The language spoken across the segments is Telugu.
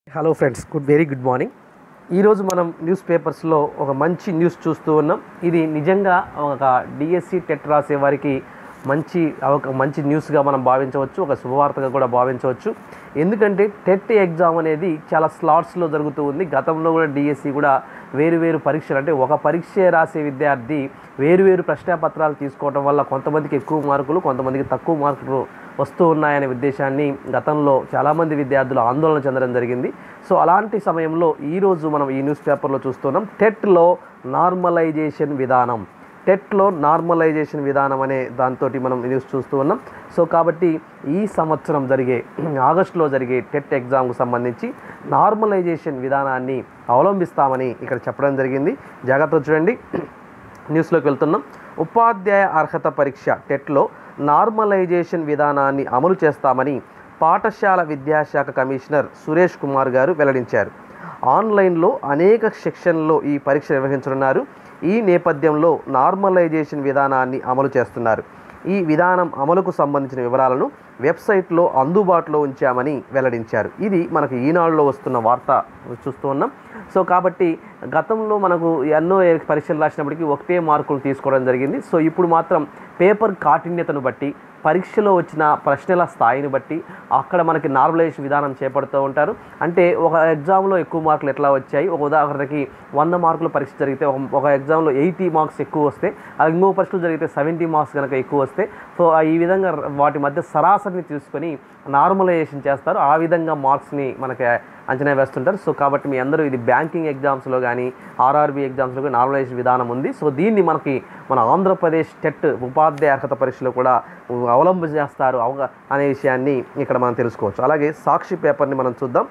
hello friends good very good morning ఈరోజు మనం న్యూస్ పేపర్స్లో ఒక మంచి న్యూస్ చూస్తూ ఉన్నాం ఇది నిజంగా ఒక డిఎస్సి టెట్ రాసే వారికి మంచి ఒక మంచి న్యూస్గా మనం భావించవచ్చు ఒక శుభవార్తగా కూడా భావించవచ్చు ఎందుకంటే టెట్ ఎగ్జామ్ అనేది చాలా స్లాట్స్లో జరుగుతూ ఉంది గతంలో కూడా డిఎస్సి కూడా వేరు వేరు పరీక్షలు అంటే ఒక పరీక్ష రాసే విద్యార్థి వేరు వేరు ప్రశ్నాపత్రాలు తీసుకోవడం వల్ల కొంతమందికి ఎక్కువ మార్కులు కొంతమందికి తక్కువ మార్కులు వస్తూ ఉన్నాయనే ఉద్దేశాన్ని గతంలో చాలామంది విద్యార్థులు ఆందోళన చెందడం జరిగింది సో అలాంటి సమయంలో ఈరోజు మనం ఈ న్యూస్ పేపర్లో చూస్తున్నాం టెట్లో నార్మలైజేషన్ విధానం టెట్లో నార్మలైజేషన్ విధానం అనే దాంతో మనం న్యూస్ చూస్తూ ఉన్నాం సో కాబట్టి ఈ సంవత్సరం జరిగే ఆగస్టులో జరిగే టెట్ ఎగ్జామ్కు సంబంధించి నార్మలైజేషన్ విధానాన్ని అవలంబిస్తామని ఇక్కడ చెప్పడం జరిగింది జాగ్రత్తగా చూడండి న్యూస్లోకి వెళ్తున్నాం ఉపాధ్యాయ అర్హత పరీక్ష టెట్లో నార్మలైజేషన్ విధానాన్ని అమలు చేస్తామని పాఠశాల విద్యాశాఖ కమిషనర్ సురేష్ కుమార్ గారు వెల్లడించారు ఆన్లైన్లో అనేక సెక్షన్లలో ఈ పరీక్ష నిర్వహించనున్నారు ఈ నేపథ్యంలో నార్మలైజేషన్ విధానాన్ని అమలు చేస్తున్నారు ఈ విధానం అమలుకు సంబంధించిన వివరాలను వెబ్సైట్లో అందుబాటులో ఉంచామని వెల్లడించారు ఇది మనకు ఈనాడులో వస్తున్న వార్త చూస్తూ ఉన్నాం సో కాబట్టి గతంలో మనకు ఎన్నో పరీక్షలు రాసినప్పటికీ ఒకటే మార్కులు తీసుకోవడం జరిగింది సో ఇప్పుడు మాత్రం పేపర్ కాఠిన్యతను బట్టి పరీక్షలో వచ్చిన ప్రశ్నల స్థాయిని బట్టి అక్కడ మనకి నార్మలైజేషన్ విధానం చేపడుతూ ఉంటారు అంటే ఒక ఎగ్జామ్లో ఎక్కువ మార్కులు ఎట్లా వచ్చాయి ఒక ఉదాహరణకి వంద మార్కుల పరీక్ష జరిగితే ఒక ఒక ఎగ్జామ్లో ఎయిటీ మార్క్స్ ఎక్కువ వస్తే అది ఇంకో పరీక్షలు జరిగితే సెవెంటీ మార్క్స్ కనుక ఎక్కువ వస్తే సో ఆ ఈ విధంగా వాటి మధ్య సరాసరిని తీసుకొని నార్మలైజేషన్ చేస్తారు ఆ విధంగా మార్క్స్ని మనకి అంచనా వేస్తుంటారు సో కాబట్టి మీ అందరూ ఇది బ్యాంకింగ్ ఎగ్జామ్స్లో కానీ ఆర్ఆర్బీ ఎగ్జామ్స్లో కానీ నార్మలైజేషన్ విధానం ఉంది సో దీన్ని మనకి మన ఆంధ్రప్రదేశ్ టెట్ ఉపాధ్యాయ అర్హత పరీక్షలో కూడా అవలంబన చేస్తారు అవగా అనే విషయాన్ని ఇక్కడ మనం తెలుసుకోవచ్చు అలాగే సాక్షి పేపర్ని మనం చూద్దాం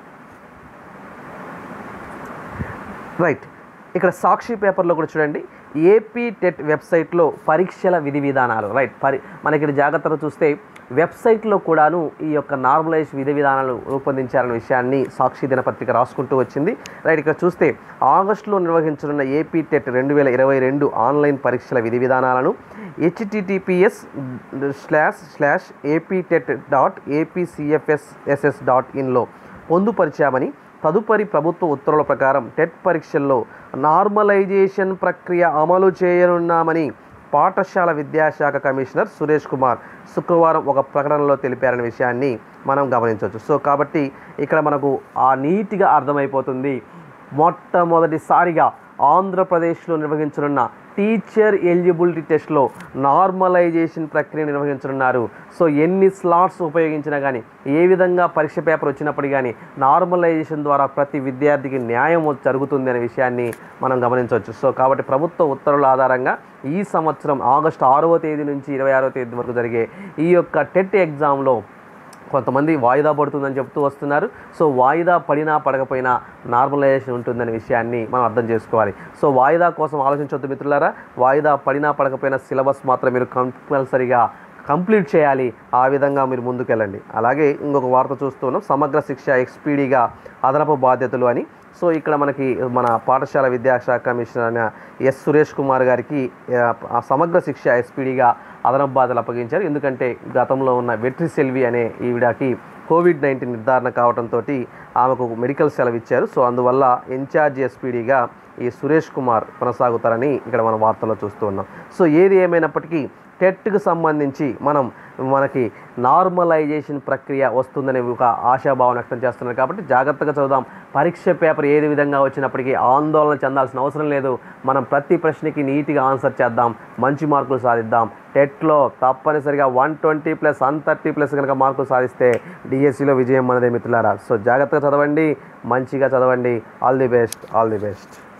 రైట్ ఇక్కడ సాక్షి పేపర్లో కూడా చూడండి ఏపీ టెట్ వెబ్సైట్లో పరీక్షల విధి విధానాలు రైట్ పరి మనకి ఇక్కడ జాగ్రత్తగా చూస్తే వెబ్సైట్లో కూడాను ఈ యొక్క నార్మలైజ్ విధి విధానాలు రూపొందించారనే విషయాన్ని సాక్షి దినపత్రిక రాసుకుంటూ వచ్చింది రైట్ ఇక్కడ చూస్తే ఆగస్టులో నిర్వహించనున్న ఏపీ టెట్ రెండు వేల ఇరవై రెండు ఆన్లైన్ పరీక్షల విధి విధానాలను HTTPS slash slash AP TET dot APCFS SS dot ఇన్లో పొందుపరిచామని తదుపరి ప్రభుత్వ ఉత్తర్వుల ప్రకారం టెట్ పరీక్షల్లో నార్మలైజేషన్ ప్రక్రియ అమలు చేయనున్నామని పాఠశాల విద్యాశాఖ కమిషనర్ సురేష్ కుమార్ శుక్రవారం ఒక ప్రకటనలో తెలిపారనే విషయాన్ని మనం గమనించవచ్చు సో కాబట్టి ఇక్కడ మనకు ఆ నీట్గా అర్థమైపోతుంది మొట్టమొదటిసారిగా ఆంధ్రప్రదేశ్లో నిర్వహించనున్న టీచర్ ఎలిజిబిలిటీ టెస్ట్లో నార్మలైజేషన్ ప్రక్రియ నిర్వహించనున్నారు సో ఎన్ని స్లాట్స్ ఉపయోగించినా కానీ ఏ విధంగా పరీక్ష పేపర్ వచ్చినప్పుడు కానీ నార్మలైజేషన్ ద్వారా ప్రతి విద్యార్థికి న్యాయం జరుగుతుంది అనే విషయాన్ని మనం గమనించవచ్చు సో కాబట్టి ప్రభుత్వ ఉత్తర్వుల ఆధారంగా ఈ సంవత్సరం ఆగస్టు ఆరవ తేదీ నుంచి ఇరవై ఆరవ తేదీ వరకు జరిగే ఈ యొక్క టెట్ ఎగ్జామ్లో కొంతమంది వాయిదా పడుతుందని చెప్తూ వస్తున్నారు సో వాయిదా పడినా పడకపోయినా నార్మలైజేషన్ ఉంటుందనే విషయాన్ని మనం అర్థం చేసుకోవాలి సో వాయిదా కోసం ఆలోచించవద్దు మిత్రులారా వాయిదా పడినా పడకపోయినా సిలబస్ మాత్రం మీరు కంపల్సరీగా కంప్లీట్ చేయాలి ఆ విధంగా మీరు ముందుకెళ్ళండి అలాగే ఇంకొక వార్త చూస్తున్నాం సమగ్ర శిక్ష ఎక్స్పీడీగా అదనపు బాధ్యతలు అని సో ఇక్కడ మనకి మన పాఠశాల విద్యాశాఖ కమిషనర్ అయిన ఎస్ సురేష్ కుమార్ గారికి ఆ సమగ్ర శిక్ష ఎస్పీడీగా అదనపు బాధలు అప్పగించారు ఎందుకంటే గతంలో ఉన్న వెట్రి సెల్వి అనే ఈవిడకి కోవిడ్ నైన్టీన్ నిర్ధారణ కావడంతో ఆమెకు మెడికల్ సెలవు ఇచ్చారు సో అందువల్ల ఇన్ఛార్జ్ ఎస్పీడీగా ఈ సురేష్ కుమార్ కొనసాగుతారని ఇక్కడ మనం వార్తల్లో చూస్తూ ఉన్నాం సో ఏది ఏమైనప్పటికీ టెట్కి సంబంధించి మనం మనకి నార్మలైజేషన్ ప్రక్రియ వస్తుందనే ఒక ఆశాభావం వ్యక్తం చేస్తున్నారు కాబట్టి జాగ్రత్తగా చదువుదాం పరీక్ష పేపర్ ఏది విధంగా వచ్చినప్పటికీ ఆందోళన చెందాల్సిన అవసరం లేదు మనం ప్రతి ప్రశ్నకి నీట్గా ఆన్సర్ చేద్దాం మంచి మార్కులు సాధిద్దాం టెట్లో తప్పనిసరిగా one twenty plus one thirty plus కనుక మార్కులు సాధిస్తే డిఎస్సిలో విజయం మనదే మిత్రులారా సో జాగ్రత్తగా చదవండి మంచిగా చదవండి all the best all the best